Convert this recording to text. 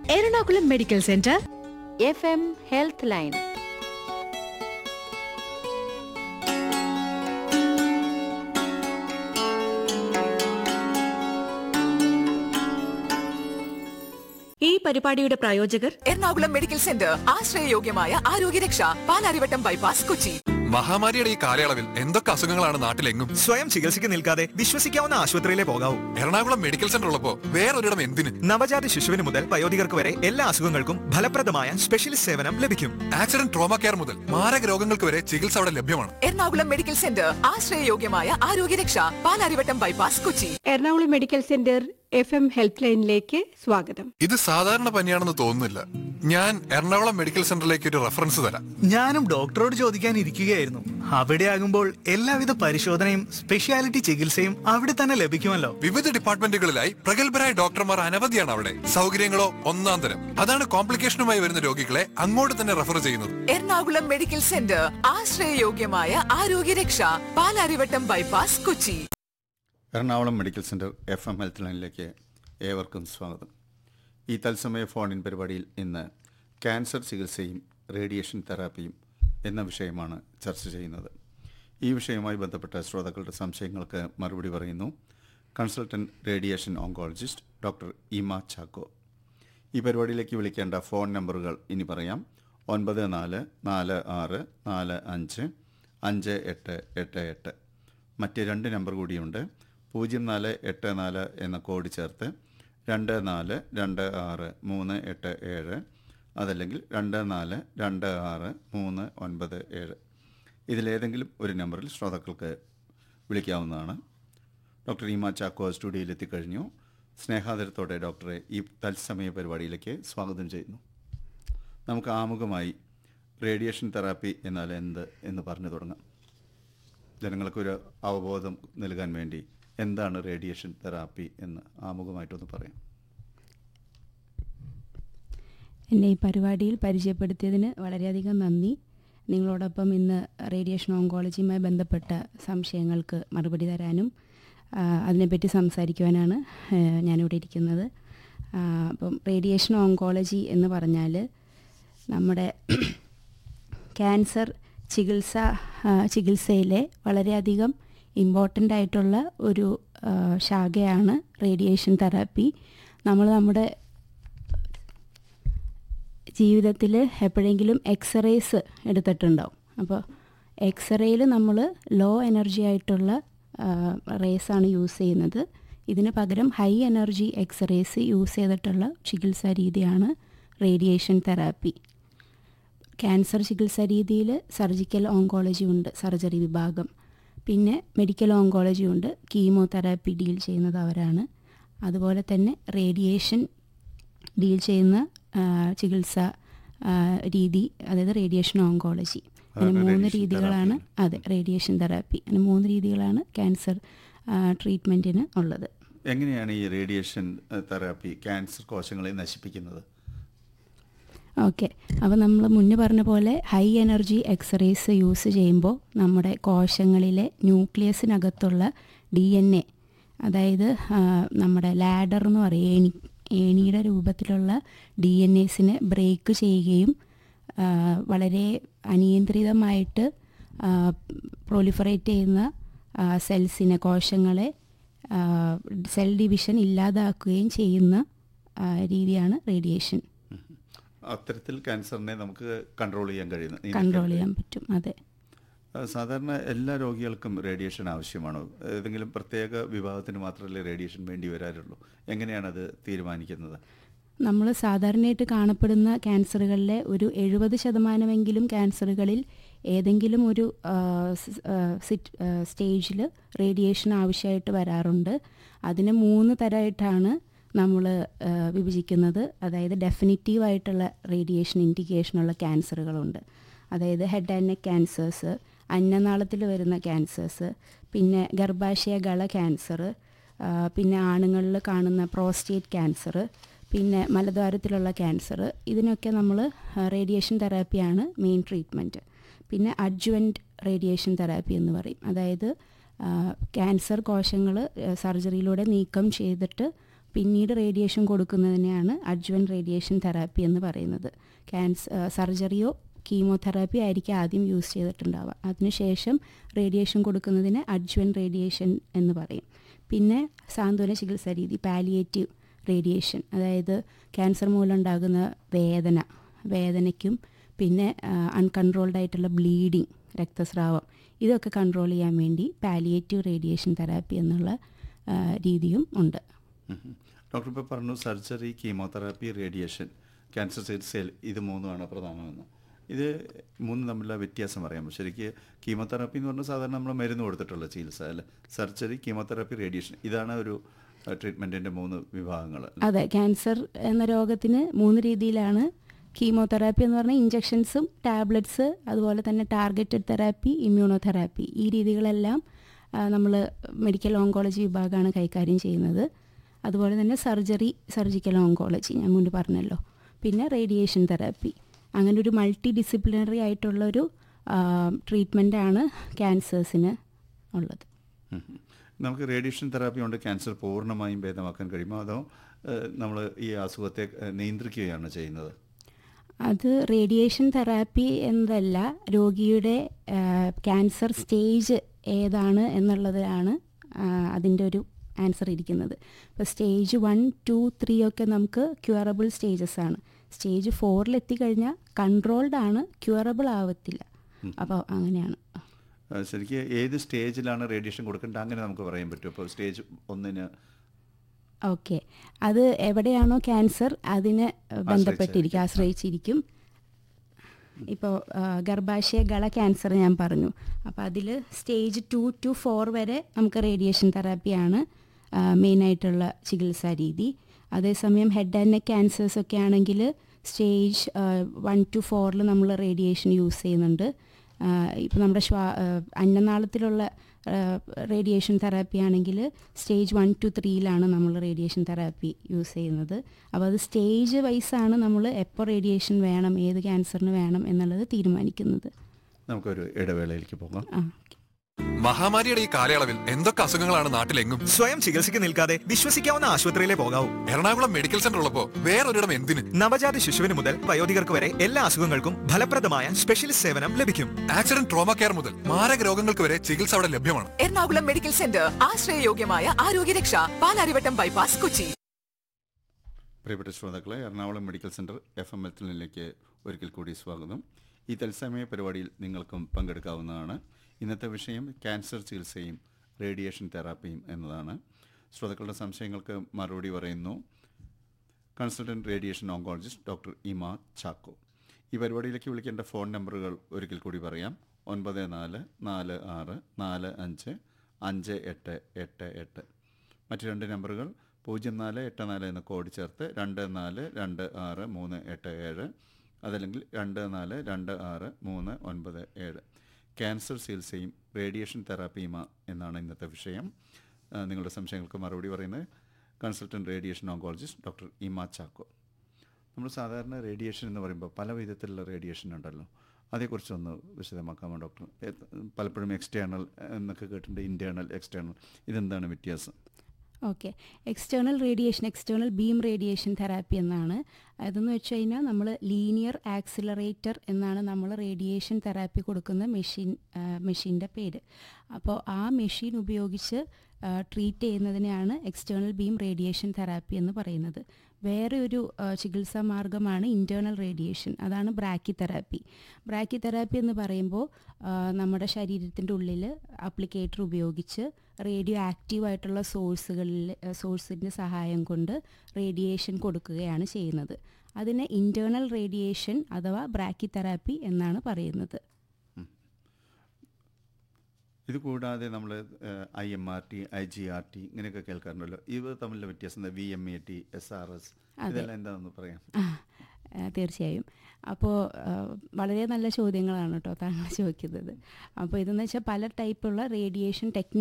Ernakulam medical centre FM എം line ലൈൻ ഈ പരിപാടിയുടെ പ്രായോജകർ എറണാകുളം മെഡിക്കൽ സെന്റർ ആശ്രയയോഗ്യമായ ആരോഗ്യരക്ഷ പാലാരിവട്ടം ബൈപ്പാസ് കൊച്ചി മഹാമാരിയുടെ ഈ കാലയളവിൽ എന്തൊക്കെ അസുഖങ്ങളാണ് നാട്ടിലെങ്ങും സ്വയം ചികിത്സയ്ക്ക് നിൽക്കാതെ വിശ്വസിക്കാവുന്ന ആശുപത്രിയിലെ പോകാവൂ എറണാകുളം മെഡിക്കൽ സെന്റർ ഉള്ളപ്പോ വേറൊരിടം എന്തിന് നവജാത ശിശുവിന് മുതൽ വയോധികർക്ക് വരെ എല്ലാ അസുഖങ്ങൾക്കും ഫലപ്രദമായ സ്പെഷ്യലിസ്റ്റ് സേവനം ലഭിക്കും ആക്സിഡന്റ് ട്രോമ കെയർ മുതൽ മാരക രോഗങ്ങൾക്ക് വരെ ചികിത്സ അവിടെ ലഭ്യമാണ് എറണാകുളം മെഡിക്കൽ സെന്റർ ആശ്രയയോഗ്യമായ ആരോഗ്യരക്ഷ Palarivattom bypass Kochi Ernakulam medical centre FM എം ഹെൽപ്പ് ലൈനിലേക്ക് സ്വാഗതം ഇത് സാധാരണ പനിയാണെന്ന് തോന്നുന്നില്ല ഞാൻ എറണാകുളം മെഡിക്കൽ സെന്ററിലേക്ക് ഒരു റെഫറൻസ് തരാം ഞാനും ഡോക്ടറോട് ചോദിക്കാൻ ഇരിക്കുകയായിരുന്നു അവിടെ ആകുമ്പോൾ എല്ലാവിധ പരിശോധനയും സ്പെഷ്യാലിറ്റി ചികിത്സയും അവിടെ തന്നെ ലഭിക്കുമല്ലോ വിവിധ ഡിപ്പാർട്ട്മെന്റുകളിലായി പ്രഗത്ഭരായ ഡോക്ടർമാർ അനവധിയാണ് അവിടെ സൗകര്യങ്ങളോ ഒന്നാം തരം അതാണ് കോംപ്ലിക്കേഷനുമായി വരുന്ന രോഗികളെ അങ്ങോട്ട് തന്നെ റെഫർ ചെയ്യുന്നത് എറണാകുളം മെഡിക്കൽ സെന്റർ ആശ്രയയോഗ്യമായ ആരോഗ്യരക്ഷ Palarivattom bypass Kochi Ernakulam medical centre FM എം ഹെൽത്ത് ലൈനിലേക്ക് ഏവർക്കും സ്വാഗതം ഈ തത്സമയ ഫോൺ ഇൻ പരിപാടിയിൽ ഇന്ന് ക്യാൻസർ ചികിത്സയും റേഡിയേഷൻ തെറാപ്പിയും എന്ന വിഷയമാണ് ചർച്ച ചെയ്യുന്നത് ഈ വിഷയവുമായി ബന്ധപ്പെട്ട ശ്രോതാക്കളുടെ സംശയങ്ങൾക്ക് മറുപടി പറയുന്നു consultant radiation oncologist doctor Ima Chacko ഈ പരിപാടിയിലേക്ക് വിളിക്കേണ്ട ഫോൺ നമ്പറുകൾ ഇനി പറയാം ഒൻപത് നാല് നാല് ആറ് നാല് അഞ്ച് അഞ്ച് എട്ട് എട്ട് എട്ട് മറ്റ് രണ്ട് നമ്പർ കൂടിയുണ്ട് പൂജ്യം നാല് എട്ട് നാല് എന്ന കോഡ് ചേർത്ത് രണ്ട് നാല് രണ്ട് ആറ് മൂന്ന് എട്ട് ഏഴ് അതല്ലെങ്കിൽ രണ്ട് നാല് രണ്ട് ആറ് മൂന്ന് ഒൻപത് ഏഴ് ഇതിലേതെങ്കിലും ഒരു നമ്പറിൽ ശ്രോതാക്കൾക്ക് വിളിക്കാവുന്നതാണ് ഡോക്ടർ ഈമ ചാക്കോ സ്റ്റുഡിയോയിൽ എത്തിക്കഴിഞ്ഞു സ്നേഹാദരത്തോടെ ഡോക്ടറെ ഈ തത്സമയ പരിപാടിയിലേക്ക് സ്വാഗതം ചെയ്യുന്നു നമുക്ക് ആമുഖമായി റേഡിയേഷൻ തെറാപ്പി എന്നാൽ എന്ത് എന്ന് പറഞ്ഞു തുടങ്ങാം ജനങ്ങൾക്കൊരു അവബോധം നൽകാൻ വേണ്ടി എന്താണ് റേഡിയേഷൻ തെറാപ്പി എന്ന് ആമുഖമായിട്ടൊന്ന് പറയാം എന്നെ ഈ പരിപാടിയിൽ പരിചയപ്പെടുത്തിയതിന് വളരെയധികം നന്ദി നിങ്ങളോടൊപ്പം ഇന്ന് റേഡിയേഷൻ ഓങ്കോളജിയുമായി ബന്ധപ്പെട്ട സംശയങ്ങൾക്ക് മറുപടി തരാനും ആ, അതിനെപ്പറ്റി സംസാരിക്കുവാനാണ് ആ, ഞാനിവിടെ ഇരിക്കുന്നത് ആ, അപ്പം റേഡിയേഷൻ ഓങ്കോളജി എന്ന് പറഞ്ഞാൽ നമ്മുടെ ക്യാൻസർ ചികിത്സ ആ, ചികിത്സയിലെ വളരെയധികം ഇമ്പോർട്ടൻ്റ് ആയിട്ടുള്ള ഒരു ആ, ശാഖയാണ് റേഡിയേഷൻ തെറാപ്പി നമ്മൾ നമ്മുടെ ജീവിതത്തിൽ എപ്പോഴെങ്കിലും എക്സ്റേസ് എടുത്തിട്ടുണ്ടാവും അപ്പോൾ എക്സ്റേയിൽ നമ്മൾ ലോ എനർജി ആയിട്ടുള്ള റേസാണ് യൂസ് ചെയ്യുന്നത് ഇതിന് പകരം ഹൈ എനർജി എക്സ്റേസ് യൂസ് ചെയ്തിട്ടുള്ള ചികിത്സാ രീതിയാണ് റേഡിയേഷൻ തെറാപ്പി ക്യാൻസർ ചികിത്സാ രീതിയിൽ സർജിക്കൽ ഓങ്കോളജി ഉണ്ട് സർജറി വിഭാഗം പിന്നെ മെഡിക്കൽ ഓങ്കോളജി ഉണ്ട് കീമോതെറാപ്പി ഡീൽ ചെയ്യുന്നത് അവരാണ് അതുപോലെ തന്നെ റേഡിയേഷൻ ഡീൽ ചെയ്യുന്ന ആ, ചികിത്സ ആ, രീതി അതായത് റേഡിയേഷൻ ഓങ്കോളജി അങ്ങനെ അതാണ് മൂന്ന് radiation രീതികളാണ് therapy. അതെ റേഡിയേഷൻ തെറാപ്പി അങ്ങനെ മൂന്ന് രീതികളാണ് ക്യാൻസർ ട്രീറ്റ്മെൻറ്റിന് ഉള്ളത് എങ്ങനെയാണ് ഈ റേഡിയേഷൻ തെറാപ്പി ക്യാൻസർ കോശങ്ങളെ നശിപ്പിക്കുന്നത് ഓക്കെ അപ്പോൾ നമ്മൾ മുന്നേ പറഞ്ഞ പോലെ ഹൈ എനർജി എക്സ്റേസ് യൂസ് ചെയ്യുമ്പോൾ നമ്മുടെ കോശങ്ങളിലെ ന്യൂക്ലിയസിനകത്തുള്ള ഡി എൻ എ അതായത് ആ, നമ്മുടെ ലാഡർ എന്ന് പറയും ഏണി ഏണിയുടെ രൂപത്തിലുള്ള ഡി എൻ എസിനെ ബ്രേക്ക് ചെയ്യുകയും ആ, വളരെ അനിയന്ത്രിതമായിട്ട് പ്രൊലിഫറേറ്റ് ചെയ്യുന്ന ആ, സെൽസിനെ കോശങ്ങളെ സെൽ ഡിവിഷൻ ഇല്ലാതാക്കുകയും ചെയ്യുന്ന ആ, രീതിയാണ് റേഡിയേഷൻ അത്തരത്തിൽ ക്യാൻസറിനെ നമുക്ക് കൺട്രോൾ ചെയ്യാൻ കഴിയുന്നു കൺട്രോൾ ചെയ്യാൻ പറ്റും അതെ ആ, സാധാരണ എല്ലാ രോഗികൾക്കും റേഡിയേഷൻ ആവശ്യമാണോ ഏതെങ്കിലും പ്രത്യേക വിഭാഗത്തിന് മാത്രമല്ലേ റേഡിയേഷൻ വേണ്ടി വരാറുള്ളൂ എങ്ങനെയാണ് അത് തീരുമാനിക്കുന്നത് നമ്മൾ സാധാരണയായിട്ട് കാണപ്പെടുന്ന ക്യാൻസറുകളിലെ ഒരു എഴുപത് ശതമാനമെങ്കിലും ക്യാൻസറുകളിൽ ഏതെങ്കിലും ഒരു സ്റ്റേജിൽ റേഡിയേഷൻ ആവശ്യമായിട്ട് വരാറുണ്ട് അതിന് മൂന്ന് തരമായിട്ടാണ് നമ്മൾ വിഭജിക്കുന്നത് അതായത് ഡെഫിനിറ്റീവ് ആയിട്ടുള്ള റേഡിയേഷൻ ഇൻഡിക്കേഷനുള്ള ക്യാൻസറുകളുണ്ട് അതായത് ഹെഡ് ആൻഡ് നെക്ക് ക്യാൻസേഴ്സ് അന്നനാളത്തിൽ വരുന്ന ക്യാൻസേഴ്സ് പിന്നെ ഗർഭാശയ ഗള ക്യാൻസർ പിന്നെ ആണുങ്ങളിൽ കാണുന്ന പ്രോസ്റ്റേറ്റ് ക്യാൻസർ പിന്നെ മലദ്വാരത്തിലുള്ള ക്യാൻസർ ഇതിനൊക്കെ നമ്മൾ റേഡിയേഷൻ തെറാപ്പിയാണ് മെയിൻ ട്രീറ്റ്മെൻറ്റ് പിന്നെ അഡ്ജുവൻറ്റ് റേഡിയേഷൻ തെറാപ്പി എന്ന് പറയും അതായത് ക്യാൻസർ കോശങ്ങൾ സർജറിയിലൂടെ നീക്കം ചെയ്തിട്ട് പിന്നീട് റേഡിയേഷൻ കൊടുക്കുന്നതിനെയാണ് അഡ്ജുവൻ റേഡിയേഷൻ തെറാപ്പി എന്ന് പറയുന്നത് ക്യാൻസർ സർജറിയോ കീമോതെറാപ്പി ആയിരിക്കും ആദ്യം യൂസ് ചെയ്തിട്ടുണ്ടാവുക അതിനുശേഷം റേഡിയേഷൻ കൊടുക്കുന്നതിന് അഡ്ജുവൻ റേഡിയേഷൻ എന്ന് പറയും പിന്നെ സാന്ത്വന ചികിത്സാ രീതി പാലിയേറ്റീവ് റേഡിയേഷൻ അതായത് ക്യാൻസർ മൂലം ഉണ്ടാകുന്ന വേദന വേദനയ്ക്കും പിന്നെ അൺകൺട്രോൾഡ് ആയിട്ടുള്ള ബ്ലീഡിങ് രക്തസ്രാവം ഇതൊക്കെ കൺട്രോൾ ചെയ്യാൻ വേണ്ടി പാലിയേറ്റീവ് റേഡിയേഷൻ തെറാപ്പി എന്നുള്ള ആ, രീതിയും ഉണ്ട് ഡോക്ടർ ഇപ്പോൾ പറഞ്ഞു സർജറി കീമോതെറാപ്പി റേഡിയേഷൻ ക്യാൻസർ ചികിത്സയിൽ ഇത് മൂന്നുമാണ് പ്രധാനമെന്ന് ഇത് മൂന്ന് തമ്മിലുള്ള വ്യത്യാസം പറയാം ശരിക്ക് കീമോതെറാപ്പി എന്ന് പറഞ്ഞാൽ സാധാരണ നമ്മൾ മരുന്ന് കൊടുത്തിട്ടുള്ള ചികിത്സ അല്ലേ സർജറി കീമോതെറാപ്പി റേഡിയേഷൻ ഇതാണ് ഒരു ട്രീറ്റ്മെൻറ്റിൻ്റെ മൂന്ന് വിഭാഗങ്ങൾ അതെ ക്യാൻസർ എന്ന രോഗത്തിന് മൂന്ന് രീതിയിലാണ് കീമോതെറാപ്പി എന്ന് പറഞ്ഞാൽ ഇഞ്ചെക്ഷൻസും ടാബ്ലറ്റ്സ് അതുപോലെ തന്നെ ടാർഗറ്റഡ് തെറാപ്പി ഇമ്മ്യൂണോതെറാപ്പി ഈ രീതികളെല്ലാം നമ്മൾ മെഡിക്കൽ ഓങ്കോളജി വിഭാഗമാണ് കൈകാര്യം ചെയ്യുന്നത് അതുപോലെ തന്നെ സർജറി സർജിക്കൽ ഓങ്കോളജി ഞാൻ മുൻപ് പറഞ്ഞല്ലോ പിന്നെ റേഡിയേഷൻ തെറാപ്പി അങ്ങനെ ഒരു മൾട്ടി ഡിസിപ്ലിനറി ആയിട്ടുള്ളൊരു ട്രീറ്റ്മെൻറ്റാണ് ക്യാൻസേഴ്സിന് ഉള്ളത് ഉം. നമുക്ക് റേഡിയേഷൻ തെറാപ്പി കൊണ്ട് ക്യാൻസർ പൂർണ്ണമായും ഭേദമാക്കാൻ കഴിയുമോ അതോ നമ്മൾ ഈ അസുഖത്തെ ഏഹ്, നിയന്ത്രിക്കുകയാണ് ചെയ്യുന്നത് അത് റേഡിയേഷൻ തെറാപ്പി എന്നതല്ല രോഗിയുടെ ക്യാൻസർ സ്റ്റേജ് ഏതാണ് എന്നുള്ളതാണ് അതിൻ്റെ ഒരു ആൻസർ ഇരിക്കുന്നത് ഇപ്പോൾ സ്റ്റേജ് വൺ ടു ത്രീ ഒക്കെ നമുക്ക് ക്യൂറബിൾ സ്റ്റേജസ് ആണ് സ്റ്റേജ് ഫോറിൽ എത്തിക്കഴിഞ്ഞാൽ കൺട്രോൾഡ് ആണ് ക്യൂറബിൾ ആവത്തില്ല അപ്പോൾ അങ്ങനെയാണ് ഏഹ്, ശരിക്ക് ഏത് സ്റ്റേജിലാണ് റേഡിയേഷൻ കൊടുക്കേണ്ടത് അങ്ങനെ നമുക്ക് പറയാൻ പറ്റും ഇപ്പോൾ സ്റ്റേജ് ഒന്നിന് ഓക്കെ അത് എവിടെയാണോ ക്യാൻസർ അതിന് ബന്ധപ്പെട്ടിരിക്കും ആശ്രയിച്ചിരിക്കും ഇപ്പോൾ ഗർഭാശയ ഗള ക്യാൻസർ ഞാൻ പറഞ്ഞു അപ്പോൾ അതിൽ സ്റ്റേജ് ടു ടു ഫോർ വരെ നമുക്ക് റേഡിയേഷൻ തെറാപ്പിയാണ് മെയിനായിട്ടുള്ള ചികിത്സാ രീതി അതേസമയം ഹെഡ് ആൻഡ് നെക്ക് ക്യാൻസേഴ്സ് ഒക്കെ ആണെങ്കിൽ സ്റ്റേജ് വൺ ടു ഫോറിൽ നമ്മൾ റേഡിയേഷൻ യൂസ് ചെയ്യുന്നുണ്ട് ഇപ്പോൾ നമ്മുടെ ശ്വാ ആ, അന്നനാളത്തിലുള്ള റേഡിയേഷൻ തെറാപ്പി ആണെങ്കിൽ സ്റ്റേജ് വൺ ടു ത്രീയിലാണ് നമ്മൾ റേഡിയേഷൻ തെറാപ്പി യൂസ് ചെയ്യുന്നത് അപ്പോൾ അത് സ്റ്റേജ് വൈസാണ് നമ്മൾ എപ്പോൾ റേഡിയേഷൻ വേണം ഏത് ക്യാൻസറിന് വേണം എന്നുള്ളത് തീരുമാനിക്കുന്നത് നമുക്കൊരു ഇടവേളയിലേക്ക് പോകാം ആ മഹാമാരിയുടെ ഈ കാലയളവിൽ എന്തൊക്കെ അസുഖങ്ങളാണ് നാട്ടിലെങ്ങും സ്വയം ചികിത്സയ്ക്ക് നിൽക്കാതെ വിശ്വസിക്കാവുന്ന ആശുപത്രിയിലെ പോകാവൂ എറണാകുളം മെഡിക്കൽ സെന്റർ ഉള്ളപ്പോ വേറൊരിടം എന്തിന് നവജാത ശിശുവിന് മുതൽ വയോധികർക്ക് വരെ എല്ലാ അസുഖങ്ങൾക്കും ഫലപ്രദമായ സ്പെഷ്യലിസ്റ്റ് സേവനം ലഭിക്കും ആക്സിഡന്റ് ട്രോമ കെയർ മുതൽ മാരക രോഗങ്ങൾക്ക് വരെ ചികിത്സ അവിടെ ലഭ്യമാണ് എറണാകുളം മെഡിക്കൽ സെന്റർ ആശ്രയയോഗ്യമായ ആരോഗ്യരക്ഷ പാലാരിവട്ടം ബൈപ്പാസ് കൊച്ചി പ്രിയപ്പെട്ട ശ്രോതാക്കളെ എറണാകുളം മെഡിക്കൽ സെൻറ്റർ എഫ് എം എത്തിലേക്ക് ഒരിക്കൽ കൂടി സ്വാഗതം ഈ തത്സമയ പരിപാടിയിൽ നിങ്ങൾക്കും പങ്കെടുക്കാവുന്നതാണ് ഇന്നത്തെ വിഷയം ക്യാൻസർ ചികിത്സയും റേഡിയേഷൻ തെറാപ്പിയും എന്നതാണ് ശ്രോതാക്കളുടെ സംശയങ്ങൾക്ക് മറുപടി പറയുന്നു consultant radiation oncologist doctor Ima Chacko ഈ പരിപാടിയിലേക്ക് വിളിക്കേണ്ട ഫോൺ നമ്പറുകൾ ഒരിക്കൽ കൂടി പറയാം ഒൻപത് നാല് നാല് ആറ് നാല് അഞ്ച് അഞ്ച് എട്ട് എട്ട് എട്ട് മറ്റ് രണ്ട് നമ്പറുകൾ പൂജ്യം നാല് എട്ട് നാല് എന്ന കോഡ് ചേർത്ത് രണ്ട് നാല് രണ്ട് ആറ് മൂന്ന് എട്ട് ഏഴ് അതല്ലെങ്കിൽ രണ്ട് നാല് രണ്ട് ആറ് മൂന്ന് ഒൻപത് ഏഴ് ക്യാൻസർ ചികിത്സയും റേഡിയേഷൻ തെറാപ്പിയുമ എന്നാണ് ഇന്നത്തെ വിഷയം ആ, നിങ്ങളുടെ സംശയങ്ങൾക്ക് മറുപടി പറയുന്നത് consultant radiation oncologist doctor Ima Chacko നമ്മൾ സാധാരണ റേഡിയേഷൻ എന്ന് പറയുമ്പോൾ പല വിധത്തിലുള്ള റേഡിയേഷൻ ഉണ്ടല്ലോ അതേക്കുറിച്ചൊന്ന് വിശദമാക്കാമോ ഡോക്ടർ ഏ- പലപ്പോഴും എക്സ്റ്റേണൽ എന്നൊക്കെ കേട്ടിട്ടുണ്ട് ഇൻറ്റേർണൽ എക്സ്റ്റേണൽ ഇതെന്താണ് വ്യത്യാസം okay external radiation external beam radiation therapy എന്നാണ് അതെന്ന് വെച്ച് കഴിഞ്ഞാൽ നമ്മൾ ലീനിയർ ആക്സിലറേറ്റർ എന്നാണ് നമ്മൾ റേഡിയേഷൻ തെറാപ്പി കൊടുക്കുന്ന മെഷീൻ മെഷീൻ്റെ പേര് അപ്പോൾ ആ മെഷീൻ ഉപയോഗിച്ച് ട്രീറ്റ് ചെയ്യുന്നതിനെയാണ് എക്സ്റ്റേണൽ ബീം റേഡിയേഷൻ തെറാപ്പി എന്ന് പറയുന്നത് വേറെ ഒരു ആ, ചികിത്സാ മാർഗമാണ് ഇൻറ്റേർണൽ റേഡിയേഷൻ അതാണ് ബ്രാക്കി തെറാപ്പി ബ്രാക്കി തെറാപ്പി എന്ന് പറയുമ്പോൾ ആ, നമ്മുടെ ശരീരത്തിൻ്റെ ഉള്ളിൽ അപ്ലിക്കേറ്റർ ഉപയോഗിച്ച് റേഡിയോ ആക്റ്റീവ് ആയിട്ടുള്ള സോഴ്സുകളിൽ സോഴ്സിൻ്റെ സഹായം കൊണ്ട് റേഡിയേഷൻ കൊടുക്കുകയാണ് ചെയ്യുന്നത് അതിന് ഇൻറ്റേർണൽ റേഡിയേഷൻ അഥവാ ബ്രാക്കി തെറാപ്പി എന്നാണ് പറയുന്നത് ഇത് കൂടാതെ നമ്മൾ I M R T I G R T ഇങ്ങനെയൊക്കെ കേൾക്കാറുണ്ടല്ലോ ഇവ തമ്മിലുള്ള വ്യത്യാസം V M A T S R S ഇതെല്ലാം എന്താണെന്ന് പറയാം ആ, ആ, തീർച്ചയായും അപ്പോൾ വളരെ നല്ല ചോദ്യങ്ങളാണ് കേട്ടോ താങ്കൾ ചോദിക്കുന്നത് അപ്പോൾ ഇതെന്ന് വെച്ചാൽ പല ടൈപ്പുള്ള റേഡിയേഷൻ ടെക്നിക്